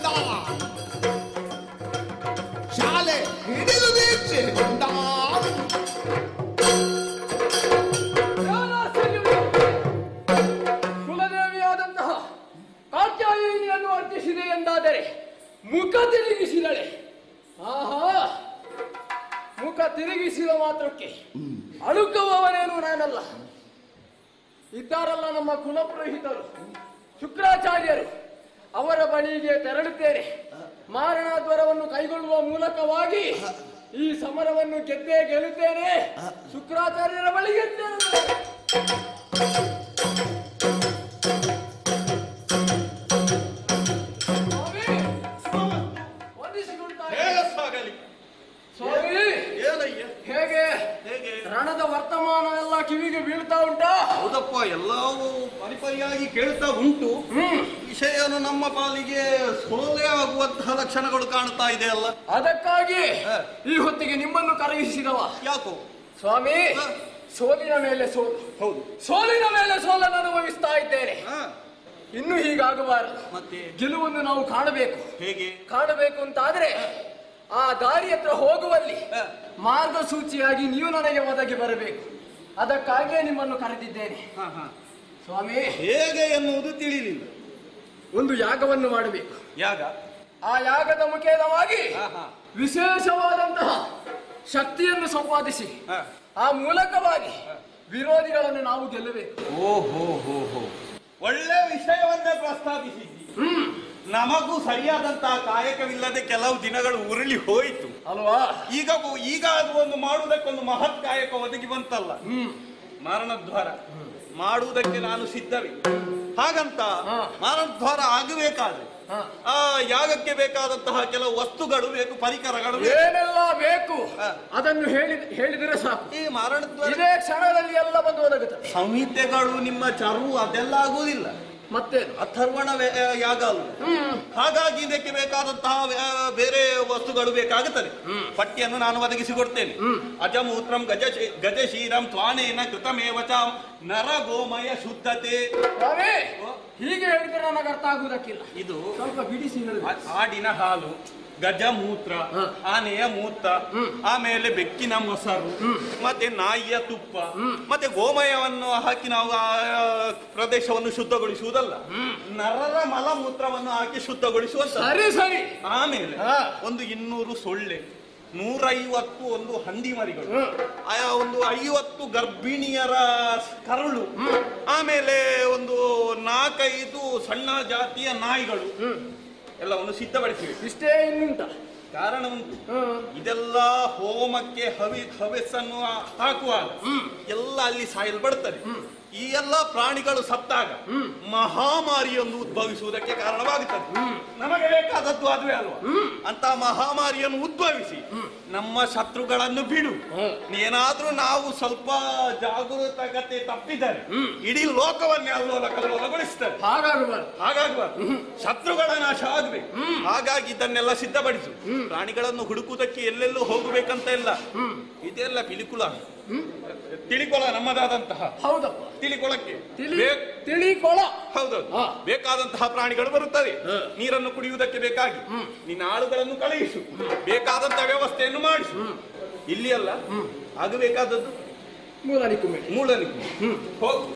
ಶಾಲೆ ಹಿಡಿದು ದೀಕ್ಷೆಗೊಂಡ ಕುಲದೇವಿಯಾದಂತಹ ಕಾತ್ಯಾಯಿನಿಯನ್ನು ಅರ್ಪಿಸಿದೆ ಎಂದಾದರೆ ಮುಖ ತಿರುಗಿಸಿದಳೆ ಆಹಾ ಮುಖ ತಿರುಗಿಸಿದ ಮಾತ್ರಕ್ಕೆ ಅಳುಕುವವನೇನು ನಾನಲ್ಲ ಇದ್ದಾರಲ್ಲ ನಮ್ಮ ಕುಲಪುರೋಹಿತರು ಶುಕ್ರಾಚಾರ್ಯರು ಅವರ ಬಳಿಗೆ ತೆರಳುತ್ತೇನೆ ಮಾರಣಾದ್ವರವನ್ನು ಕೈಗೊಳ್ಳುವ ಮೂಲಕವಾಗಿ ಈ ಸಮರವನ್ನು ಗೆದ್ದೇ ಗೆಲ್ಲುತ್ತೇನೆ ಶುಕ್ರಾಚಾರ್ಯರ ಬಳಿಗೆ ತೆರಳುತ್ತೇನೆ. ಸ್ವಾಮಿ, ವಂದಿಸಿಕೊಳ್ತಾ ಇದ್ದೇನೆ. ಸಾಗಲಿ ಸ್ವಾಮಿ ಏನಯ್ಯ ಹೇಗೆ ಹೇಗೆ ರಣದ ವರ್ತಮಾನ ಎಲ್ಲ ಕಿವಿಗೆ ಬೀಳ್ತಾ ಉಂಟಾ ಹೌದಪ್ಪ ಎಲ್ಲವೂ ಪರಿಪರಿಯಾಗಿ ಕೇಳ್ತಾ ಉಂಟು ಹ್ಮ್ ವಿಷಯನು ನಮ್ಮ ಪಾಲಿಗೆ ಸೋಲೆ ಆಗುವಂತಹ ಲಕ್ಷಣಗಳು ಕಾಣ್ತಾ ಇದೆ ಅಲ್ಲ ಅದಕ್ಕಾಗಿ ಹ. ಈ ಹೊತ್ತಿಗೆ ನಿಮ್ಮನ್ನು ಕರೆಯಿಸಿದವ ಯಾಕೋ ಸ್ವಾಮಿ ಹ. ಸೋಲಿನ ಮೇಲೆ ಸೋಲು ಹೌದು ಸೋಲಿನ ಮೇಲೆ ಸೋಲನ್ನು ಅನುಭವಿಸ್ತಾ ಇದ್ದೇನೆ ಹಾ, ಇನ್ನು ಹೀಗಾಗಬಾರದು ಮತ್ತೆ ಗೆಲುವನ್ನು ನಾವು ಕಾಣಬೇಕು ಹೇಗೆ ಕಾಣಬೇಕು ಅಂತಾದ್ರೆ ಆ ದಾರಿ ಹತ್ರ ಹೋಗುವಲ್ಲಿ ಹ. ಮಾರ್ಗಸೂಚಿಯಾಗಿ ನೀವು ನನಗೆ ಒದಗಿ ಬರಬೇಕು ಅದಕ್ಕಾಗಿಯೇ ನಿಮ್ಮನ್ನು ಕರೆದಿದ್ದೇನೆ ಹಾ, ಹಾ. ಸ್ವಾಮಿ ಹೇಗೆ ಎನ್ನುವುದು ತಿಳಿಲಿಲ್ಲ ಒಂದು ಯಾಗವನ್ನು ಮಾಡಬೇಕು ಯಾಗ ಆ ಯಾಗದ ಮುಖೇನವಾಗಿ ಹಾ, ಹಾ. ವಿಶೇಷವಾದಂತಹ ಶಕ್ತಿಯನ್ನು ಸಂಪಾದಿಸಿ ಹಾ. ಆ ಮೂಲಕವಾಗಿ ವಿರೋಧಿಗಳನ್ನು ನಾವು ಗೆಲ್ಲಬೇಕು ಓ ಹೋ ಹೋ ಹೋ ಒಳ್ಳೆ ವಿಷಯವನ್ನೇ ಪ್ರಸ್ತಾಪಿಸಿದ್ದಿ ಹ್ಮ್ ನಮಗೂ ಸರಿಯಾದಂತಹ ಕಾಯಕವಿಲ್ಲದೆ ಕೆಲವು ದಿನಗಳು ಉರುಳಿ ಹೋಯಿತು ಅಲ್ವಾ ಈಗ ಈಗ ಅದು ಒಂದು ಮಾಡುವುದಕ್ಕೊಂದು ಮಹತ್ ಕಾಯಕ ಒದಗಿ ಬಂತಲ್ಲ ಹ್ಮ್ ಮಾರಣದ್ವಾರ ಮಾಡುವುದಕ್ಕೆ ನಾನು ಸಿದ್ಧವೇ ಹಾಗಂತ ಹಾ. ಮಾರಣದ್ವಾರ ಆಗಬೇಕಾದ್ರೆ ಹಾ. ಆ ಯಾಗಕ್ಕೆ ಬೇಕಾದಂತಹ ಕೆಲವು ವಸ್ತುಗಳು ಬೇಕು ಪರಿಕರಗಳು ಬೇಕು ಏನೆಲ್ಲ ಬೇಕು ಹಾ. ಅದನ್ನು ಹೇಳಿ ಹೇಳಿದರೆ ಸಾಕು ಈ ಮಾರಣದ್ವಾರ ಇದೇ ಕ್ಷಣದಲ್ಲಿ ಎಲ್ಲ ಬಂದು ಒದಗುತ್ತದೆ ಸಂಹಿತೆಗಳು ನಿಮ್ಮ ಚರು ಅದೆಲ್ಲ ಆಗುವುದಿಲ್ಲ ಮತ್ತೇನು ಅಥರ್ವಣ ವೇ- ಯಾಗ ಅಲ್ಲ ಹ್ಮ್ ಹಾಗಾಗಿ ಇದಕ್ಕೆ ಬೇಕಾದಂತಹ ವ್ಯ- ಬೇರೆ ವಸ್ತುಗಳು ಬೇಕಾಗುತ್ತದೆ ಪಟ್ಟಿಯನ್ನು ನಾನು ಒದಗಿಸಿಕೊಡ್ತೇನೆ ಅಜಮೂತ್ರಂ ಗಜ ಗಜಶೀರಂ ತ್ವಾನೇನ ಕೃತಮೇವಚ ನರ ಗೋಮಯ ಶುದ್ಧತೆ ಸ್ವಾಮಿ ಹೀಗೆ ಹೇಳಿದ್ರೆ ನನಗೆ ಅರ್ಥ ಆಗುವುದಕ್ಕಿಲ್ಲ ಇದು ಸ್ವಲ್ಪ ಬಿಡಿಸಿ ಹೇಳಿ ಆ- ಆಡಿನ ಹಾಲು ಗಜ ಮೂತ್ರ ಹ. ಆನೆಯ ಮೂತ್ರ ಆಮೇಲೆ ಬೆಕ್ಕಿನ ಮೊಸರು ಮತ್ತೆ ನಾಯಿಯ ತುಪ್ಪ ಮತ್ತೆ ಗೋಮಯವನ್ನು ಹಾಕಿ ನಾವು ಆ ಪ್ರದೇಶವನ್ನು ಶುದ್ಧಗೊಳಿಸುವುದಲ್ಲ ನರರ ಮಲಮೂತ್ರವನ್ನು ಹಾಕಿ ಶುದ್ಧಗೊಳಿಸುವಂತ ಸರಿ ಸರಿ ಆಮೇಲೆ ಹಾ. ಒಂದು ಇನ್ನೂರು ಸೊಳ್ಳೆ ನೂರೈವತ್ತು ಒಂದು ಹಂದಿ ಮರಿಗಳು ಹ್ಮ್. ಆಯಾ ಒಂದು ಐವತ್ತು ಗರ್ಭಿಣಿಯರ ಕರುಳು ಆಮೇಲೆ ಒಂದು ನಾಲ್ಕೈದು ಸಣ್ಣ ಜಾತಿಯ ನಾಯಿಗಳು ಎಲ್ಲವನ್ನು ಸಿದ್ಧಪಡಿಸಿವೆ ಇಷ್ಟೇ ಇನ್ನುಂಟ ಕಾರಣ ಉಂಟು ಹ್ಮ್ ಇದೆಲ್ಲ ಹೋಮಕ್ಕೆ ಹವಿ ಹವೆಸ್ಸನ್ನು ಹಾಕುವಾಗ ಎಲ್ಲ ಅಲ್ಲಿ ಸಾಯಲ್ ಬಡ್ತದೆ ಈ ಎಲ್ಲ ಪ್ರಾಣಿಗಳು ಸತ್ತಾಗ ಮಹಾಮಾರಿಯೊಂದು ಉದ್ಭವಿಸುವುದಕ್ಕೆ ಕಾರಣವಾಗುತ್ತದೆ ನಮಗೆ ಬೇಕಾದದ್ದು ಅದುವೇ ಅಲ್ವಾ ಅಂತ ಮಹಾಮಾರಿಯನ್ನು ಉದ್ಭವಿಸಿ ನಮ್ಮ ಶತ್ರುಗಳನ್ನು ಬಿಡು ಏನಾದ್ರೂ ನಾವು ಸ್ವಲ್ಪ ಜಾಗರೂಕತೆ ತಪ್ಪಿದರೆ ಇಡೀ ಲೋಕವನ್ನೇ ಅಲ್ಲೋಲ ಕಲ್ಲೋಲಗೊಳಿಸ್ತಾರೆ ಹಾಗಾಗಬಾರ್ದು ಹಾಗಾಗಬಾರ್ದು ಶತ್ರುಗಳ ನಾಶ ಆಗ್ಬೇಕು ಹಾಗಾಗಿ ಇದನ್ನೆಲ್ಲ ಸಿದ್ಧಪಡಿಸು ಪ್ರಾಣಿಗಳನ್ನು ಹುಡುಕುವುದಕ್ಕೆ ಎಲ್ಲೆಲ್ಲೂ ಹೋಗಬೇಕಂತ ಇಲ್ಲ ಇದೆಲ್ಲ ಪಿಲಿಕುಲ ತಿಳಿಕೊಳ ನಮ್ಮದಾದಂತಹ ಹೌದಪ್ಪ ತಿಳಿಕೊಳಕ್ಕೆ ತಿಳಿ ಬೇಕ್- ತಿಳಿ ಕೊಳ ಹೌದೌದು ಹಾ. ಬೇಕಾದಂತಹ ಪ್ರಾಣಿಗಳು ಬರುತ್ತವೆ ಹಾ. ನೀರನ್ನು ಕುಡಿಯುವುದಕ್ಕೆ ಬೇಕಾಗಿ ನಿನ್ನ ಆಳುಗಳನ್ನು ಕಳುಹಿಸು ಬೇಕಾದಂತಹ ವ್ಯವಸ್ಥೆಯನ್ನು ಮಾಡಿಸು ಇಲ್ಲಿ ಅಲ್ಲ ಆಗಬೇಕಾದದ್ದು ಮೂಲ ನಿಕ್ಕುಮೆ ಮೂಲನಿಗೆ ಹೋಗು